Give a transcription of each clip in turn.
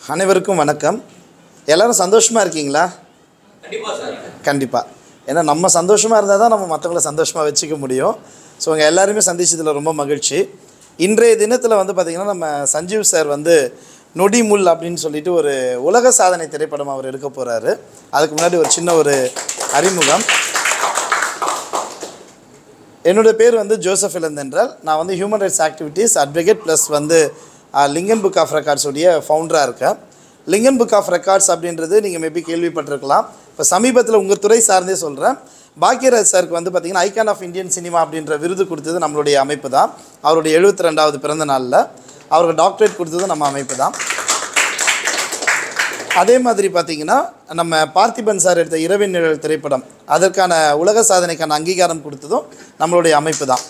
அனைவருக்கும் வணக்கம் எல்லாரும் சந்தோஷமாக இருக்கீங்களா கண்டிப்பா சார் கண்டிப்பாக ஏன்னா நம்ம சந்தோஷமாக இருந்தால் தான் நம்ம மற்றவங்கள சந்தோஷமாக வச்சுக்க முடியும் ஸோ உங்கள் எல்லாருமே சந்திச்சதில் ரொம்ப மகிழ்ச்சி இன்றைய தினத்தில் வந்து பார்த்திங்கன்னா நம்ம சஞ்சீவ் சார் வந்து நொடி முள் அப்படின்னு சொல்லிட்டு ஒரு உலக சாதனை திரைப்படம் அவர் எடுக்க போகிறாரு அதுக்கு முன்னாடி ஒரு சின்ன ஒரு அறிமுகம் என்னோட பேர் வந்து ஜோசப் இளந்தென்றால் நான் வந்து human rights activities advocate plus வந்து ah, Lincoln book of records உடைய ஃபவுண்டராக இருக்கேன் லிங்கன் புக் ஆஃப் ரெக்கார்ட்ஸ் அப்படின்றது நீங்கள் மேபி கேள்விப்பட்டிருக்கலாம் இப்போ சமீபத்தில் உங்கள் துறை சார்ந்தே சொல்கிறேன் பாக்யராஜ் சாருக்கு வந்து பார்த்திங்கன்னா ஐகான் ஆஃப் இந்தியன் சினிமா அப்படின்ற விருது கொடுத்தது நம்மளுடைய அமைப்பு தான் அவருடைய எழுபத்தி ரெண்டாவது பிறந்த நாளில் அவருக்கு டாக்டரேட் கொடுத்தது நம்ம அமைப்பு தான் அதே மாதிரி பார்த்தீங்கன்னா நம்ம பார்த்திபன் சார் எடுத்த இரவின் நிழல் திரைப்படம் அதற்கான உலக சாதனைக்கான அங்கீகாரம் கொடுத்ததும் நம்மளுடைய அமைப்பு தான்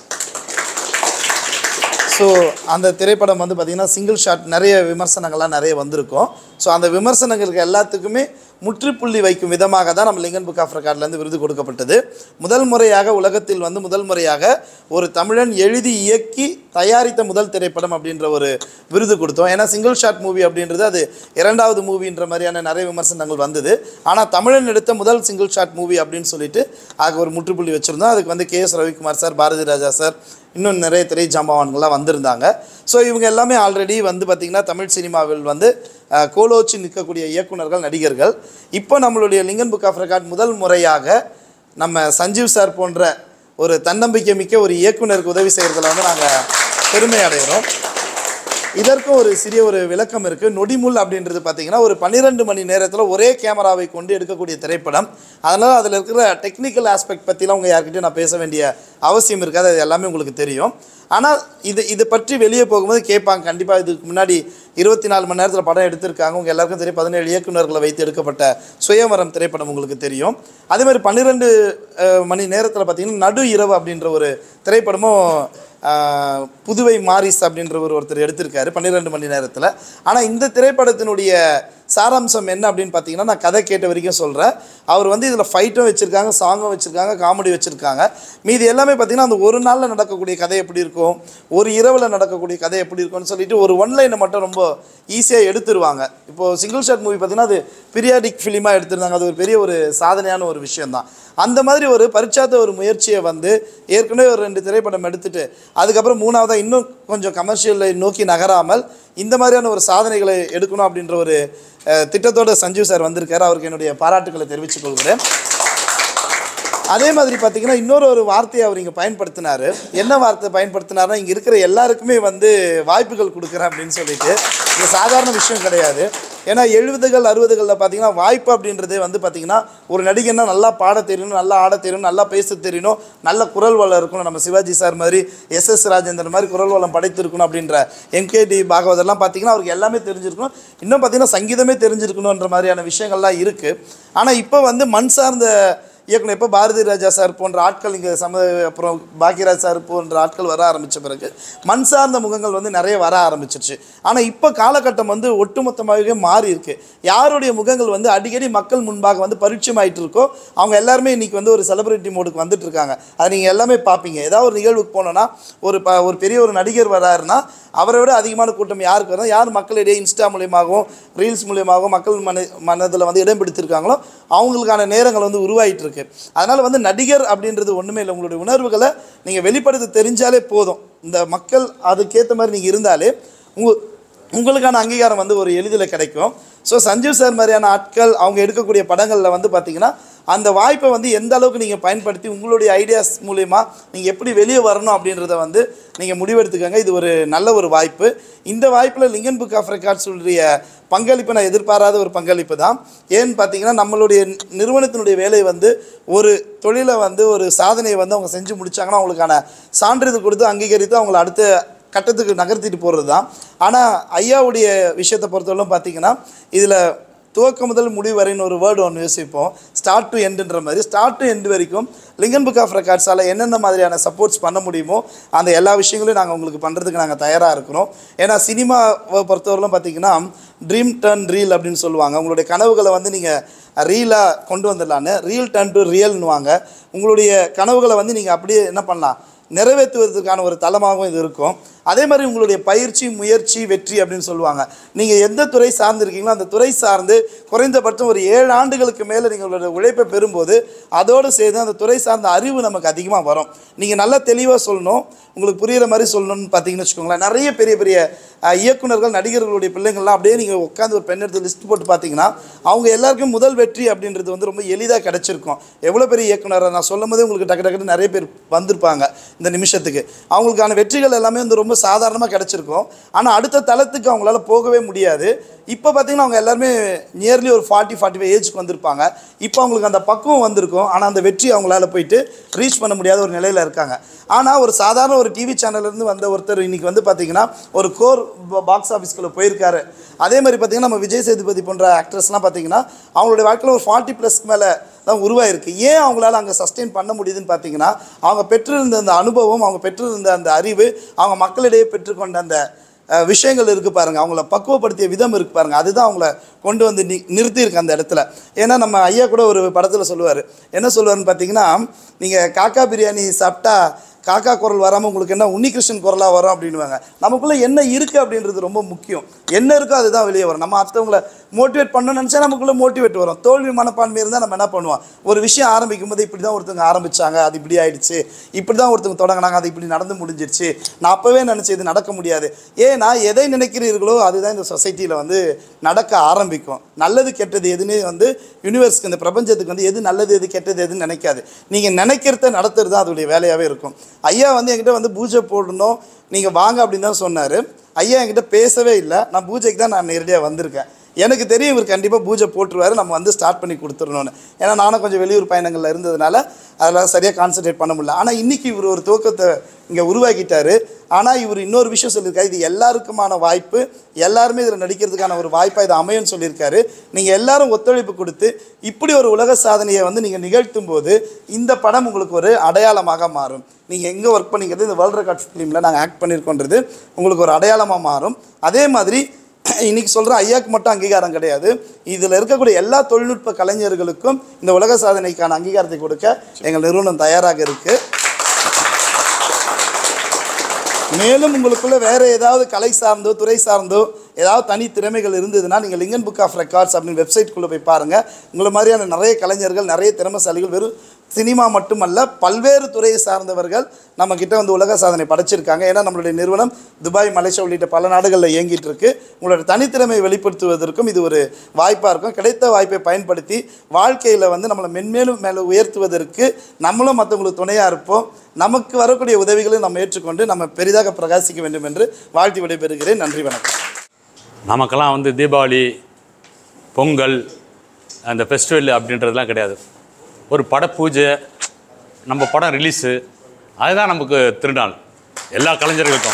ஸோ அந்த திரைப்படம் வந்து பார்த்திங்கன்னா சிங்கிள் ஷாட் நிறைய விமர்சனங்கள்லாம் நிறைய வந்திருக்கும் ஸோ அந்த விமர்சனங்களுக்கு எல்லாத்துக்குமே முற்றுப்புள்ளி வைக்கும் விதமாக தான் நம்ம லிங்கன் புக் ஆஃப் ரெக்கார்ட்லேருந்து விருது கொடுக்கப்பட்டது முதல் முறையாக உலகத்தில் வந்து முதல் முறையாக ஒரு தமிழன் எழுதி இயக்கி தயாரித்த முதல் திரைப்படம் அப்படின்ற ஒரு விருது கொடுத்தோம் ஏன்னா சிங்கிள் ஷாட் மூவி அப்படின்றது அது இரண்டாவது மூவின்ற மாதிரியான நிறைய விமர்சனங்கள் வந்தது ஆனால் தமிழன் எடுத்த முதல் சிங்கிள் ஷாட் மூவி அப்படின்னு சொல்லிட்டு அதுக்கு ஒரு முற்றுப்புள்ளி வச்சுருந்தோம் அதுக்கு வந்து K S Ravikumar sir Bharathi Raja sir இன்னும் நிறைய திரை ஜாம்பவான்கள்லாம் வந்திருந்தாங்க ஸோ இவங்க எல்லாமே ஆல்ரெடி வந்து பார்த்திங்கன்னா தமிழ் சினிமாவில் வந்து அஹ், கோலோச்சி நிற்கக்கூடிய இயக்குனர்கள் நடிகர்கள் இப்போ நம்மளுடைய லிங்கன் புக் ஆஃப் ரெக்கார்ட் முதல் முறையாக நம்ம சஞ்சீவ் சார் போன்ற ஒரு தன்னம்பிக்கை மிக்க ஒரு இயக்குனருக்கு உதவி செய்கிறதுல வந்து நாங்கள் பெருமை அடைகிறோம் இதற்கும் ஒரு சிறிய ஒரு விளக்கம் இருக்குது நொடிமுள் அப்படின்றது பார்த்தீங்கன்னா ஒரு பன்னிரெண்டு மணி நேரத்தில் ஒரே கேமராவை கொண்டு எடுக்கக்கூடிய திரைப்படம் அதனால் அதில் இருக்கிற டெக்னிக்கல் ஆஸ்பெக்ட் பற்றிலாம் உங்கள் யார்கிட்டயும் நான் பேச வேண்டிய அவசியம் இருக்காது அது எல்லாமே உங்களுக்கு தெரியும் ஆனால் இது இது பற்றி வெளியே போகும்போது கேட்பாங்க கண்டிப்பாக இதுக்கு முன்னாடி இருபத்தி நாலு மணி நேரத்தில் படம் எடுத்திருக்காங்க உங்கள் எல்லாருக்கும் தெரியும் பதினேழு இயக்குனர்களை வைத்து எடுக்கப்பட்ட சுயமரம் திரைப்படம் உங்களுக்கு தெரியும் அதே மாதிரி பன்னிரெண்டு அஹ், மணி நேரத்தில் பார்த்தீங்கன்னா நடு இரவு அப்படின்ற ஒரு திரைப்படமும் ஆஹ், புதுவை மாரிஸ் அப்படின்ற ஒரு ஒருத்தர் எடுத்திருக்காரு பன்னிரெண்டு மணி நேரத்தில் ஆனால் இந்த திரைப்படத்தினுடைய சாராம்சம் என்ன அப்படின்னு பார்த்தீங்கன்னா நான் கதை கேட்ட வரைக்கும் சொல்கிறேன் அவர் வந்து இதில் ஃபைட்டும் வச்சுருக்காங்க சாங்கும் வச்சுருக்காங்க காமெடி வச்சுருக்காங்க மீதி எல்லாமே பார்த்தீங்கன்னா அந்த ஒரு நாளில் நடக்கக்கூடிய கதை எப்படி இருக்கும் ஒரு இரவில் நடக்கக்கூடிய கதை எப்படி இருக்கும்னு சொல்லிட்டு ஒரு ஒன்லைனை மட்டும் ரொம்ப ஈஸியாக எடுத்துருவாங்க இப்போது சிங்கிள் ஷாட் மூவி பார்த்தீங்கன்னா அது பீரியாடிக் ஃபிலிமாக எடுத்திருந்தாங்க அது ஒரு பெரிய ஒரு சாதனையான ஒரு விஷயம்தான் அந்த மாதிரி ஒரு பரிச்சாத்த ஒரு முயற்சியை வந்து ஏற்கனவே ஒரு ரெண்டு திரைப்படம் எடுத்துட்டு அதுக்கப்புறம் மூணாவதாக இன்னும் கொஞ்சம் கமர்ஷியலை நோக்கி நகராமல் இந்த மாதிரியான ஒரு சாதனைகளை எடுக்கணும் அப்படின்ற ஒரு அஹ், திட்டத்தோட சஞ்சீவ் சார் வந்திருக்காரு அவருக்கு என்னுடைய பாராட்டுக்களை தெரிவித்துக் கொள்கிறேன் அதே மாதிரி பார்த்தீங்கன்னா இன்னொரு ஒரு வார்த்தையை அவர் இங்கே பயன்படுத்தினார் என்ன வார்த்தை பயன்படுத்தினார்னா இங்கே இருக்கிற எல்லாருக்குமே வந்து வாய்ப்புகள் கொடுக்குறேன் அப்படின்னு சொல்லிட்டு இது சாதாரண விஷயம் கிடையாது ஏன்னா எழுபதுகள் அறுபதுகளில் பார்த்தீங்கன்னா வாய்ப்பு அப்படின்றதே வந்து பார்த்தீங்கன்னா ஒரு நடிகன்னா நல்லா பாட தெரியணும் நல்லா ஆட தெரியணும் நல்லா பேச தெரியணும் நல்ல குரல் வளம் இருக்கணும் நம்ம சிவாஜி சார் மாதிரி எஸ் எஸ் ராஜேந்திரன் மாதிரி குரல் வளம் படைத்திருக்கணும் அப்படின்ற எம்கேடி பாகவதெல்லாம் பார்த்தீங்கன்னா அவருக்கு எல்லாமே தெரிஞ்சிருக்கணும் இன்னும் பார்த்தீங்கன்னா சங்கீதமே தெரிஞ்சிருக்கணுன்ற மாதிரியான விஷயங்கள்லாம் இருக்குது ஆனால் இப்போ வந்து மண் சார்ந்த இயக்குனர் எப்போ பாரதி ராஜா சார் போன்ற ஆட்கள் இங்கே சம அப்புறம் பாக்யராஜ் சார் போன்ற ஆட்கள் வர ஆரம்பித்த பிறகு மண் சார்ந்த முகங்கள் வந்து நிறைய வர ஆரம்பிச்சிருச்சு ஆனால் இப்போ காலகட்டம் வந்து ஒட்டுமொத்தமாகவே மாறி இருக்கு யாருடைய முகங்கள் வந்து அடிக்கடி மக்கள் முன்பாக வந்து பரிச்சயமாயிட்டு இருக்கோ அவங்க எல்லாருமே இன்னைக்கு வந்து ஒரு செலிபிரிட்டி மோடுக்கு வந்துட்டு இருக்காங்க அதை நீங்கள் எல்லாமே பார்ப்பீங்க ஏதாவது ஒரு நிகழ்வுக்கு போனோன்னா ஒரு ப ஒரு பெரிய ஒரு நடிகர் வராருன்னா அவரை விட அதிகமான கூட்டம் யாருக்கு வரும் யார் மக்களிடையே இன்ஸ்டா மூலியமாகவும் ரீல்ஸ் மூலியமாகவும் மக்கள் மன மனதில் வந்து இடம் பிடித்திருக்காங்களோ அவங்களுக்கான நேரங்கள் வந்து உருவாயிட்டு இருக்கு அதனால் வந்து நடிகர் அப்படின்றது ஒன்றுமே இல்லை உங்களுடைய உணர்வுகளை நீங்கள் வெளிப்படுத்த தெரிஞ்சாலே போதும் இந்த மக்கள் அதுக்கேற்ற மாதிரி நீங்கள் இருந்தாலே உங்க உங்களுக்கான அங்கீகாரம் வந்து ஒரு எளிதில் கிடைக்கும் ஸோ சஞ்சீவ் சார் மாதிரியான ஆட்கள் அவங்க எடுக்கக்கூடிய படங்களில் வந்து பார்த்திங்கன்னா அந்த வாய்ப்பை வந்து எந்த அளவுக்கு நீங்கள் பயன்படுத்தி உங்களுடைய ஐடியாஸ் மூலயமா நீங்கள் எப்படி வெளியே வரணும் அப்படின்றத வந்து நீங்கள் முடிவெடுத்துக்கோங்க இது ஒரு நல்ல ஒரு வாய்ப்பு இந்த வாய்ப்பில் லிங்கன் புக் ஆஃப் ரெக்கார்ட்ஸுடைய பங்களிப்பு நான் எதிர்பாராத ஒரு பங்களிப்பு தான் ஏன்னு பார்த்தீங்கன்னா நம்மளுடைய நிறுவனத்தினுடைய வேலை வந்து ஒரு தொழிலை வந்து ஒரு சாதனையை வந்து அவங்க செஞ்சு முடிச்சாங்கன்னா அவங்களுக்கான சான்றிதழ் கொடுத்து அங்கீகரித்து அவங்கள அடுத்த கட்டத்துக்கு நகர்த்திட்டு போகிறது தான் ஆனால் ஐயாவுடைய விஷயத்தை பொறுத்தவரைக்கும் பார்த்தீங்கன்னா இதில் துவக்கம் முதல் முடிவு வரைன்னு ஒரு வேர்டு ஒன்று யோசிப்போம் ஸ்டார்ட் டு எண்டுன்ற மாதிரி ஸ்டார்ட் டு எண்டு வரைக்கும் லிங்கன் புக் ஆஃப் ரெக்கார்ட்ஸால் என்னென்ன மாதிரியான சப்போர்ட்ஸ் பண்ண முடியுமோ அந்த எல்லா விஷயங்களையும் நாங்கள் உங்களுக்கு பண்ணுறதுக்கு நாங்கள் தயாராக இருக்கிறோம் ஏன்னா சினிமாவை பொறுத்தவரையிலும் பார்த்தீங்கன்னா ட்ரீம் டர்ன் ரீல் அப்படின்னு சொல்லுவாங்க உங்களுடைய கனவுகளை வந்து நீங்கள் ரீலாக கொண்டு வந்துடலான்னு ரீல் டர்ன் டு ரியல்னுவாங்க உங்களுடைய கனவுகளை வந்து நீங்கள் அப்படியே என்ன பண்ணலாம் நிறைவேற்றுவதற்கான ஒரு தளமாகவும் இது இருக்கும் அதே மாதிரி உங்களுடைய பயிற்சி முயற்சி வெற்றி அப்படின்னு சொல்லுவாங்க நீங்கள் எந்த துறை சார்ந்து இருக்கீங்களோ அந்த துறை சார்ந்து குறைந்தபட்சம் ஒரு ஏழு ஆண்டுகளுக்கு மேலே நீங்கள் உங்களுடைய உழைப்பை பெறும்போது அதோடு சேர்ந்து அந்த துறை சார்ந்த அறிவு நமக்கு அதிகமாக வரும் நீங்கள் நல்லா தெளிவாக சொல்லணும் உங்களுக்கு புரிகிற மாதிரி சொல்லணும்னு பார்த்தீங்கன்னு வச்சுக்கோங்களேன் நிறைய பெரிய பெரிய அஹ், இயக்குனர்கள் நடிகர்களுடைய பிள்ளைங்கள்லாம் அப்படியே நீங்கள் உட்காந்து ஒரு பெண் எடுத்து லிஸ்ட் போட்டு பார்த்தீங்கன்னா அவங்க எல்லாருக்கும் முதல் வெற்றி அப்படின்றது வந்து ரொம்ப எளிதாக கிடச்சிருக்கும் எவ்வளோ பெரிய இயக்குனர் நான் சொல்லும் போதே உங்களுக்கு டக்கு டக்குன்னு நிறைய பேர் வந்திருப்பாங்க இந்த நிமிஷத்துக்கு அவங்களுக்கான வெற்றிகள் எல்லாமே வந்து ரொம்ப சாதாரணமாக கிடச்சிருக்கும் ஆனால் அடுத்த தளத்துக்கு அவங்களால போகவே முடியாது இப்போ பார்த்தீங்கன்னா அவங்க எல்லாருமே நியர்லி ஒரு ஃபார்ட்டி ஃபார்ட்டி ஃபைவ் ஏஜ்க்கு வந்திருப்பாங்க இப்போ அவங்களுக்கு அந்த பக்குவம் வந்திருக்கும் ஆனால் அந்த வெற்றி அவங்களால போயிட்டு ரீச் பண்ண முடியாத ஒரு நிலையில் இருக்காங்க ஆனால் ஒரு சாதாரண ஒரு டிவி சேனல்லேருந்து வந்த ஒருத்தர் இன்னைக்கு வந்து பார்த்தீங்கன்னா ஒரு கோர் பாக்ஸ் ஆஃபீஸ்க்குள்ளே போயிருக்காரு அதே மாதிரி பார்த்தீங்கன்னா நம்ம விஜய் சேதுபதி போன்ற ஆக்ட்ரஸ்லாம் பார்த்தீங்கன்னா அவங்களுடைய வாழ்க்கையில் ஒரு ஃபார்ட்டி ப்ளஸ்க்கு மேலே தான் உருவாயிருக்கு ஏன் அவங்களால அங்கே சஸ்டெயின் பண்ண முடியுதுன்னு பார்த்தீங்கன்னா அவங்க பெற்றிருந்த அந்த அனுபவம் அவங்க பெற்றிருந்த அந்த அறிவு அவங்க மக்களிடையே பெற்றுக்கொண்ட அந்த அஹ், விஷயங்கள் இருக்குது பாருங்கள் அவங்கள பக்குவப்படுத்திய விதம் இருக்குது பாருங்கள் அதுதான் அவங்கள கொண்டு வந்து நி நிறுத்தியிருக்கு அந்த இடத்துல ஏன்னா நம்ம ஐயா கூட ஒரு படத்தில் சொல்லுவார் என்ன சொல்லுவாருன்னு பார்த்தீங்கன்னா நீங்கள் காக்கா பிரியாணி சாப்பிட்டா காக்கா குரல் வராமல் உங்களுக்கு என்ன உன்னிகிருஷ்ணன் குரலாக வரும் அப்படின்வாங்க நமக்குள்ளே என்ன இருக்குது அப்படின்றது ரொம்ப முக்கியம் என்ன இருக்கோ அதுதான் வெளியே வரும் நம்ம அடுத்தவங்கள மோட்டிவேட் பண்ணணும்னு நினச்சா நமக்குள்ளே மோட்டிவேட் வரும் தோல்வி மனப்பான்மை இருந்தால் நம்ம என்ன பண்ணுவோம் ஒரு விஷயம் ஆரம்பிக்கும் போது இப்படி தான் ஒருத்தவங்க ஆரம்பிச்சாங்க அது இப்படி ஆயிடுச்சு இப்படி தான் ஒருத்தவங்க தொடங்கினாங்க அது இப்படி நடந்து முடிஞ்சிருச்சு நான் அப்போவே நினச்சேன் இது நடக்க முடியாது ஏன்னா எதை நினைக்கிறீர்களோ அதுதான் இந்த சொசைட்டியில் வந்து நடக்க ஆரம்பிக்கும் நல்லது கெட்டது எதுன்னு வந்து யூனிவர்ஸ்க்கு இந்த பிரபஞ்சத்துக்கு வந்து எது நல்லது எது கெட்டது எதுன்னு நினைக்காது நீங்கள் நினைக்கிறத நடத்துறது தான் அதோடைய வேலையாகவே இருக்கும் ஐயா வந்து என்கிட்ட வந்து பூஜை போடணும் நீங்கள் வாங்க அப்படின்னு தான் சொன்னார் ஐயா என்கிட்ட பேசவே இல்லை நான் பூஜைக்கு தான் நான் நேரடியாக வந்திருக்கேன் எனக்கு தெரியும் இவர் கண்டிப்பாக பூஜை போட்டுருவாரு நம்ம வந்து ஸ்டார்ட் பண்ணி கொடுத்துடணும்னு ஏன்னா நானும் கொஞ்சம் வெளியூர் பயணங்களில் இருந்ததுனால அதில் சரியாக கான்சென்ட்ரேட் பண்ண முடியல ஆனால் இன்றைக்கி இவர் ஒரு துவக்கத்தை இங்கே உருவாக்கிட்டாரு ஆனால் இவர் இன்னொரு விஷயம் சொல்லியிருக்காரு இது எல்லாருக்குமான வாய்ப்பு எல்லாருமே இதில் நடிக்கிறதுக்கான ஒரு வாய்ப்பாக இது அமையும்னு சொல்லியிருக்காரு நீங்கள் எல்லாரும் ஒத்துழைப்பு கொடுத்து இப்படி ஒரு உலக சாதனையை வந்து நீங்கள் நிகழ்த்தும் போது இந்த படம் உங்களுக்கு ஒரு அடையாளமாக மாறும் நீங்கள் எங்கே ஒர்க் பண்ணிக்கிறது இந்த வேர்ல்ட் ரெக்கார்ட் ஃபிலிமில் நாங்கள் ஆக்ட் பண்ணியிருக்கோன்றது உங்களுக்கு ஒரு அடையாளமாக மாறும் அதே மாதிரி இன்னைக்கு சொல்கிற ஐயாக்கு மட்டும் அங்கீகாரம் கிடையாது இதில் இருக்கக்கூடிய எல்லா தொழில்நுட்ப கலைஞர்களுக்கும் இந்த உலக சாதனைக்கான அங்கீகாரத்தை கொடுக்க எங்கள் நிறுவனம் தயாராக இருக்குது மேலும் உங்களுக்குள்ள வேற ஏதாவது கலை சார்ந்தோ துறை சார்ந்தோ ஏதாவது தனி திறமைகள் இருந்ததுன்னா நீங்கள் லிங்கன் புக் ஆஃப் ரெக்கார்ட்ஸ் அப்படின்னு வெப்சைட்குள்ளே போய் பாருங்கள் உங்களை மாதிரியான நிறைய கலைஞர்கள் நிறைய திறமைசாலிகள் வெறும் சினிமா மட்டுமல்ல பல்வேறு துறையை சார்ந்தவர்கள் நம்ம கிட்ட வந்து உலக சாதனை படைச்சிருக்காங்க ஏன்னா நம்மளுடைய நிறுவனம் துபாய் மலேசியா உள்ளிட்ட பல நாடுகளில் இயங்கிட்டு இருக்கு உங்களோட தனித்திறமையை வெளிப்படுத்துவதற்கும் இது ஒரு வாய்ப்பாக இருக்கும் கிடைத்த வாய்ப்பை பயன்படுத்தி வாழ்க்கையில் வந்து நம்மளை மென்மேலும் மேலே உயர்த்துவதற்கு நம்மளும் மற்றவங்களுக்கு துணையாக இருப்போம் நமக்கு வரக்கூடிய உதவிகளை நம்ம ஏற்றுக்கொண்டு நம்ம பெரிதாக பிரகாசிக்க வேண்டும் என்று வாழ்த்தி விடைபெறுகிறேன் நன்றி வணக்கம் நமக்கெல்லாம் வந்து தீபாவளி பொங்கல் அந்த ஃபெஸ்டிவல் அப்படின்றதுலாம் கிடையாது ஒரு பட பூஜை நம்ம படம் ரிலீஸு அதுதான் நமக்கு திருநாள் எல்லா கலைஞர்களுக்கும்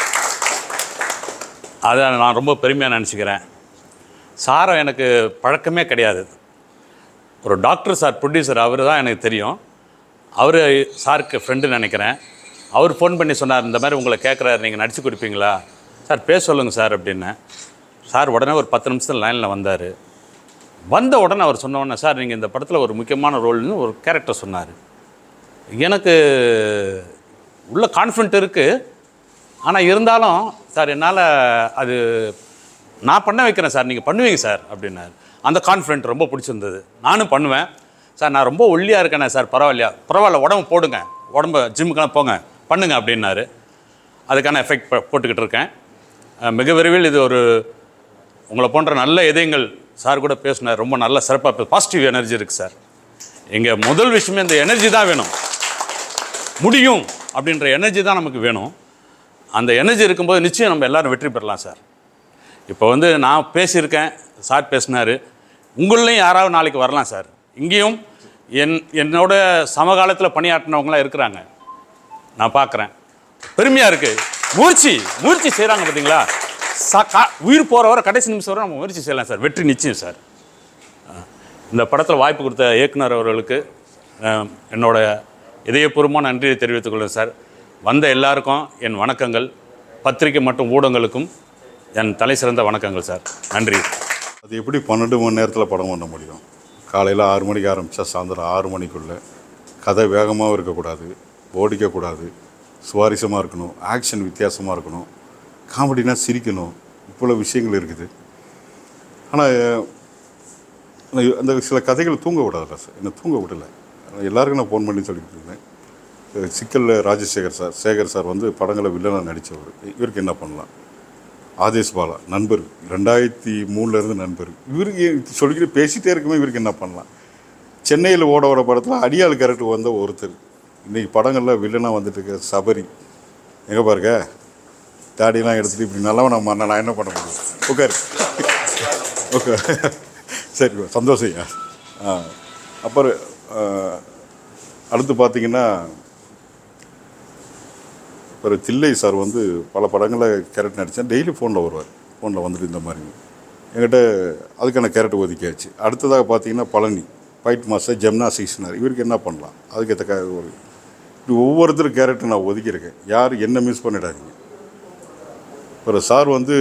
அதை நான் ரொம்ப பெருமையாக நினச்சிக்கிறேன் சாரை எனக்கு பழக்கமே கிடையாது ஒரு டாக்டர் சார் ப்ரொடியூசர் அவர் தான் எனக்கு தெரியும் அவர் சாருக்கு ஃப்ரெண்டு நினைக்கிறேன் அவர் ஃபோன் பண்ணி சொன்னார் இந்த மாதிரி உங்களை கேட்குறாரு நீங்கள் நடிச்சு கொடுப்பீங்களா சார் பேச சொல்லுங்கள் சார் அப்படின்னு சார் உடனே ஒரு பத்து நிமிஷத்தில் லைனில் வந்தார் வந்த உடனே அவர் சொன்ன உடனே சார் நீங்கள் இந்த படத்தில் ஒரு முக்கியமான ரோல்னு ஒரு கேரக்டர் சொன்னார் எனக்கு உள்ள கான்ஃபிடென்ட் இருக்குது ஆனால் இருந்தாலும் சார் என்னால் அது நான் பண்ண வைக்கிறேன் சார் நீங்கள் பண்ணுவீங்க சார் அப்படின்னாரு அந்த கான்ஃபிடென்ட் ரொம்ப பிடிச்சிருந்தது நானும் பண்ணுவேன் சார் நான் ரொம்ப ஒல்லியாக இருக்கேனே சார் பரவாயில்லையா பரவாயில்ல உடம்பு போடுங்க உடம்பு ஜிம்முக்கெல்லாம் போங்க பண்ணுங்க அப்படின்னாரு அதுக்கான எஃபெக்ட் போட்டுக்கிட்டு இருக்கேன் அஹ் மிக விரைவில் இது ஒரு உங்களை போன்ற நல்ல இதயங்கள் சார் கூட பேசினார் ரொம்ப நல்ல சிறப்பாக பாசிட்டிவ் எனர்ஜி இருக்குது சார் எங்கள் முதல் விஷயமே இந்த எனர்ஜி தான் வேணும் முடியும் அப்படின்ற எனர்ஜி தான் நமக்கு வேணும் அந்த எனர்ஜி இருக்கும்போது நிச்சயம் நம்ம எல்லாரும் வெற்றி பெறலாம் சார் இப்போ வந்து நான் பேசியிருக்கேன் சார் பேசினார் உங்களையும் யாராவது நாளைக்கு வரலாம் சார் இங்கேயும் என் என்னோட சமகாலத்தில் பணியாற்றினவங்களாம் இருக்கிறாங்க நான் பார்க்குறேன் பெருமையாக இருக்குது முயற்சி முயற்சி செய்கிறாங்க பார்த்தீங்களா சா கா உயிர் போகிற வரை கடைசி நிமிஷம் வரை நம்ம முயற்சி செய்யலாம் சார் வெற்றி நிச்சயம் சார் அஹ் இந்த படத்தில் வாய்ப்பு கொடுத்த இயக்குனர் அவர்களுக்கு அஹ், என்னோட இதயபூர்வமான நன்றியை தெரிவித்துக் கொள்கிறேன் சார் வந்த எல்லாருக்கும் என் வணக்கங்கள் பத்திரிகை மற்றும் ஊடகங்களுக்கும் என் தலை சிறந்த வணக்கங்கள் சார் நன்றி அது எப்படி பன்னெண்டு மணி நேரத்தில் படம் பண்ண முடியும் காலையில் ஆறு மணிக்கு ஆரம்பித்தா சாயந்தரம் ஆறு மணிக்குள்ளே கதை வேகமாகவும் இருக்கக்கூடாது ஓடிக்கக்கூடாது சுவாரஸ்யமாக இருக்கணும் ஆக்ஷன் வித்தியாசமாக இருக்கணும் காமெடினா சிரிக்கணும் இவ்வளோ விஷயங்கள் இருக்குது ஆனால் அந்த சில கதைகள் தூங்க விடாதுல்ல சார் என்னை தூங்க விடலை எல்லாருக்கும் நான் ஃபோன் பண்ணி சொல்லிட்டு இருந்தேன் அஹ் சிக்கல்ல ராஜசேகர் சார் சேகர் சார் வந்து படங்களை வில்லனாக நடித்தவர் இவருக்கு என்ன பண்ணலாம் ஆதேஷ் பாலா நண்பர் ரெண்டாயிரத்தி மூணுலேருந்து நண்பர் இவருக்கு சொல்லிக்கிட்டு பேசிகிட்டே இருக்குமே இவருக்கு என்ன பண்ணலாம் சென்னையில் ஓட ஓட படத்தில் அடியாள் கேரக்டர் வந்த ஒருத்தர் இன்றைக்கி படங்களில் வில்லனாக வந்துட்டு இருக்க சபரி எங்கே பாருங்க தாடியெல்லாம் எடுத்துகிட்டு இப்படி நல்லவன் நம்ம நான் என்ன பண்ண முடியும் உட்காரு ஓகே சரி சந்தோஷம் ஐயா ஆ அப்புறம் ஆ, அடுத்து பார்த்தீங்கன்னா ஒரு தில்லை சார் வந்து பல படங்களில் கேரட் நடித்தேன் டெய்லி ஃபோனில் வருவார் ஃபோனில் வந்துட்டு இந்த மாதிரி என்கிட்ட அதுக்கான கேரட் ஒதுக்கியாச்சு அடுத்ததாக பார்த்தீங்கன்னா பழனி ஃபைட் மாஸ்டர் ஜெம்னா சீசனர் இவருக்கு என்ன பண்ணலாம் அதுக்கேற்ற க ஒரு இப்படி ஒவ்வொருத்தர் கேரக்டர் நான் ஒதுக்கியிருக்கேன் யார் என்ன மிஸ் பண்ணிடாதீங்க ஒரு சார் வந்து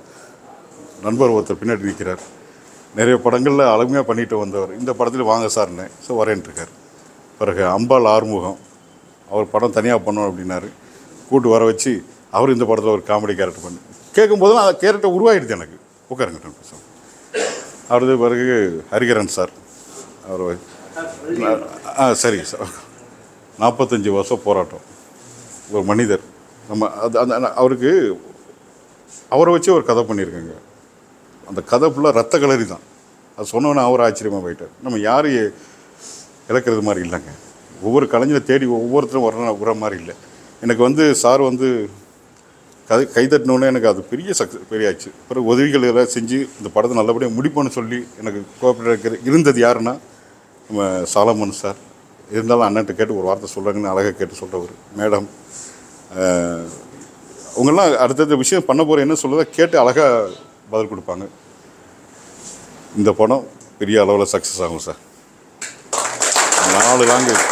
நண்பர் ஒருத்தர் பின்னாடி நிற்கிறார் நிறைய படங்களில் அழமையாக பண்ணிட்டு வந்தவர் இந்த படத்தில் வாங்க சார்னு ஸோ வரேன்ட்டுருக்கார் பிறகு அம்பாள் ஆறுமுகம் அவர் படம் தனியாக பண்ணோம் அப்படின்னாரு கூட்டு வர வச்சு அவர் இந்த படத்தில் ஒரு காமெடி கேரக்டர் பண்ணி கேட்கும்போது அந்த கேரக்டர் உருவாயிடுது எனக்கு உட்காருங்க டாக்டர் சார் அவரது பிறகு ஹரிகரன் சார் அவர் ஆ சரி சார் நாற்பத்தஞ்சு வருஷம் போராட்டம் ஒரு மனிதர் நம்ம அது அந்த அவருக்கு அவரை வச்சு ஒரு கதை பண்ணியிருக்கேங்க அந்த கதை ஃபுல்லாக ரத்த கலரி தான் அது சொன்னோன்னே அவர் ஆச்சரியமாக போயிட்டார் நம்ம யாரையும் இழக்கிறது மாதிரி இல்லைங்க ஒவ்வொரு கலைஞரை தேடி ஒவ்வொருத்தரும் வர வர மாதிரி இல்லை எனக்கு வந்து சார் வந்து கை கைதட்டினோடனே எனக்கு அது பெரிய சக்ஸஸ் பெரிய ஆச்சு அப்புறம் உதவிகள் எல்லாம் செஞ்சு இந்த படத்தை நல்லபடியாக முடிப்போன்னு சொல்லி எனக்கு கோஆப்ரேட் இருந்தது யாருன்னா நம்ம சாலமன் சார் இருந்தாலும் அண்ணன்ட்ட கேட்டு ஒரு வார்த்தை சொல்கிறாங்கன்னு அழகாக கேட்டு சொல்கிறவர் மேடம் அவங்கெல்லாம் அடுத்தடுத்த விஷயம் பண்ண போகிற என்ன சொல்லுதோ கேட்டு அழகாக பதில் கொடுப்பாங்க இந்த படம் பெரிய அளவில் சக்ஸஸ் ஆகும் சார் நாலு லாங்குவேஜ்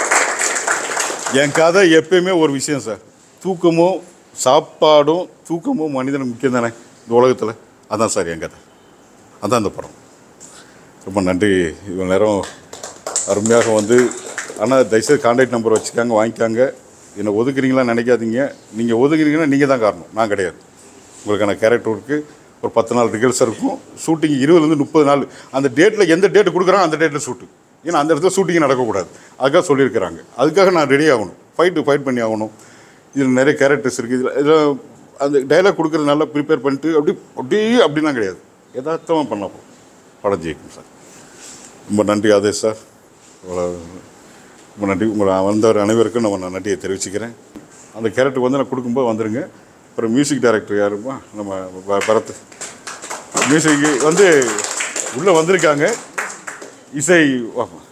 என் கதை எப்பயுமே ஒரு விஷயம் சார் தூக்கமும் சாப்பாடும் தூக்கமும் மனிதனுக்கு முக்கியம் தானே இந்த உலகத்தில் அதான் சார் என் கதை அதான் இந்த படம் ரொம்ப நன்றி இவ்வளோ நேரம் அருமையாக வந்து ஆனால் தயவுசெய்து கான்டாக்ட் நம்பர் வச்சுக்காங்க வாங்கிக்காங்க என்னை ஒதுக்குறீங்களா நினைக்காதீங்க நீங்கள் ஒதுக்குறீங்கன்னா நீங்கள் தான் காரணம் நான் கிடையாது உங்களுக்கான கேரக்டர் இருக்குது ஒரு பத்து நாள் ரிகல்ஸ் இருக்கும் ஷூட்டிங் இருபதுலேருந்து முப்பது நாள் அந்த டேட்டில் எந்த டேட்டு கொடுக்குறாங்க அந்த டேட்டில் ஷூட்டு ஏன்னா அந்த இடத்துல ஷூட்டிங் நடக்கக்கூடாது அதுக்காக சொல்லியிருக்கிறாங்க அதுக்காக நான் ரெடி ஆகணும் ஃபைட்டு ஃபைட் பண்ணி ஆகணும் இதில் நிறைய கேரக்டர்ஸ் இருக்குது இதில் இதில் அந்த டைலாக் கொடுக்குறது நல்லா ப்ரிப்பேர் பண்ணிட்டு அப்படி அப்படியே அப்படிலாம் கிடையாது யதார்த்தமாக பண்ணலாம் படம் ஜெயிக்கும் சார் ரொம்ப நன்றி ஆதேஷ் சார் இவ்வளோ ரொம்ப நன்றி உங்களை வந்தவர் அனைவருக்கும் நம்ம நான் நன்றியை தெரிவிச்சுக்கிறேன் அந்த கேரக்டர் வந்து நான் கொடுக்கும்போது வந்துடுங்க அப்புறம் மியூசிக் டைரக்டர் யாருமா நம்ம ப- பரத் மியூசிக் வந்து உள்ளே வந்திருக்காங்க இசை வாப்பா.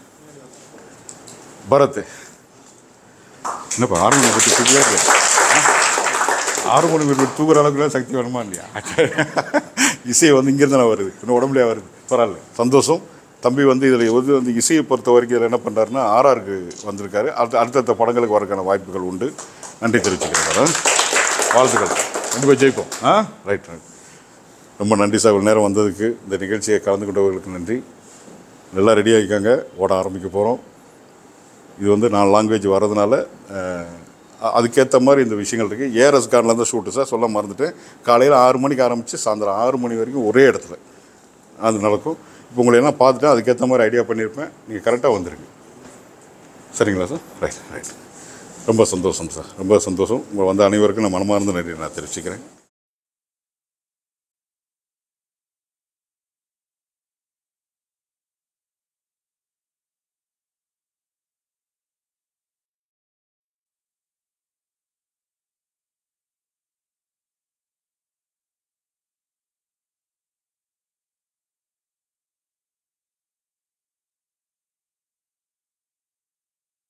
பரத் என்னப்பா ஆறு மணி பற்றி தூக்கவே இல்லை ஆறு மணி பற்றி தூக்குற அளவுக்குலாம் சக்தி வேணுமா இல்லையா இசை வந்து இங்கேருந்து நான் வருது இன்னும் உடம்புலையா வருது பரவாயில்ல சந்தோஷம் தம்பி வந்து இதில் வந்து வந்து இசையை பொறுத்த வரைக்கும் இதில் என்ன பண்ணுறாருன்னா ஆர்ஆருக்கு வந்திருக்காரு அடுத்த அடுத்தடுத்த படங்களுக்கு வரக்கான வாய்ப்புகள் உண்டு நன்றி தெரிவிச்சுக்கிறேன் சார் வாழ்த்துக்கள் கண்டிப்பாக ஜெயிப்போம் ஆ ரைட் ரைட் ரொம்ப நன்றி சார் இவ்வளோ நேரம் வந்ததுக்கு இந்த நிகழ்ச்சியை கலந்து கொண்டவர்களுக்கு நன்றி நல்லா ரெடி ஆகிக்காங்க ஓட ஆரம்பிக்க போகிறோம் இது வந்து நாலு லாங்குவேஜ் வர்றதுனால அஹ், அ- அதுக்கேற்ற மாதிரி இந்த விஷயங்கள் இருக்குது ஏஆர்எஸ் கார்டில் தான் ஷூட்டு சார் சொல்ல மறந்துட்டேன் காலையில் ஆறு மணிக்கு ஆரம்பித்து சாயந்தரம் ஆறு மணி வரைக்கும் ஒரே இடத்துல அது நடக்கும் இப்போ உங்களை எல்லாம் பார்த்துட்டு அதுக்கேற்ற மாதிரி ஐடியா பண்ணியிருப்பேன் நீங்கள் கரெக்டாக வந்துருங்க சரிங்களா சார் ரைட் ரைட் ரொம்ப சந்தோஷம் சார் ரொம்ப சந்தோஷம் உங்களை வந்த அனைவருக்கும் நான் மனமார்ந்த நன்றி நான் தெரிவிச்சுக்கிறேன்